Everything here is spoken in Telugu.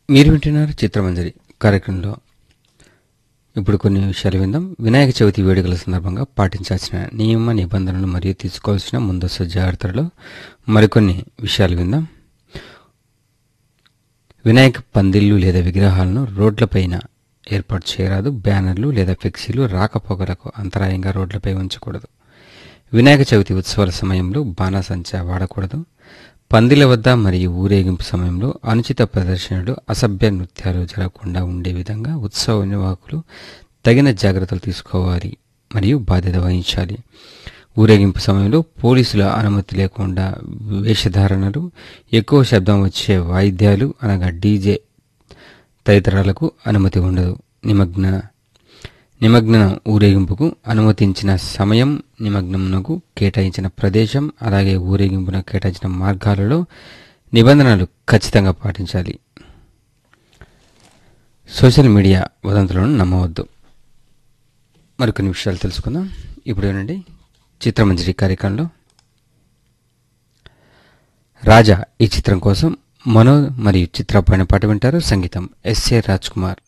మీరు వింటున్నారు చిత్రమంజరి కార్యక్రమంలో ఇప్పుడు కొన్ని విషయాలు విందాం వినాయక చవితి వేడుకల సందర్భంగా పాటించాల్సిన నియమ నిబంధనలు మరియు తీసుకోవాల్సిన ముందస్తు జాగ్రత్తలు మరికొన్ని విషయాలు విందాం వినాయక పందిళ్లు లేదా విగ్రహాలను రోడ్లపైన ఏర్పాటు చేయరాదు బ్యానర్లు లేదా ఫ్లెక్సీలు రాకపోకలకు అంతరాయంగా రోడ్లపై ఉంచకూడదు వినాయక చవితి ఉత్సవాల సమయంలో బాణాసంచా వాడకూడదు పందిల వద్ద మరియు ఊరేగింపు సమయంలో అనుచిత ప్రదర్శనలు అసభ్య నృత్యాలు జరగకుండా ఉండే విధంగా ఉత్సవ నిర్వాహకులు తగిన జాగ్రత్తలు తీసుకోవాలి మరియు బాధ్యత వహించాలి ఊరేగింపు సమయంలో పోలీసుల అనుమతి లేకుండా వేషధారణలు ఎక్కువ శబ్దం వచ్చే వాయిద్యాలు అనగా డీజే తదితరాలకు అనుమతి ఉండదు నిమగ్న నిమగ్న ఊరేగింపుకు అనుమతించిన సమయం నిమగ్నమునకు కేటాయించిన ప్రదేశం అలాగే ఊరేగింపున కేటాయించిన మార్గాలలో నిబంధనలు ఖచ్చితంగా పాటించాలి సోషల్ మీడియా వదంతులను నమ్మవద్దు మరికొన్ని విషయాలు తెలుసుకుందాం ఇప్పుడు ఏనండి చిత్రమంజరి కార్యక్రమంలో రాజా ఈ చిత్రం కోసం మనో మరియు చిత్ర పాడిన పాట వింటారు సంగీతం ఎస్ఏ రాజ్ కుమార్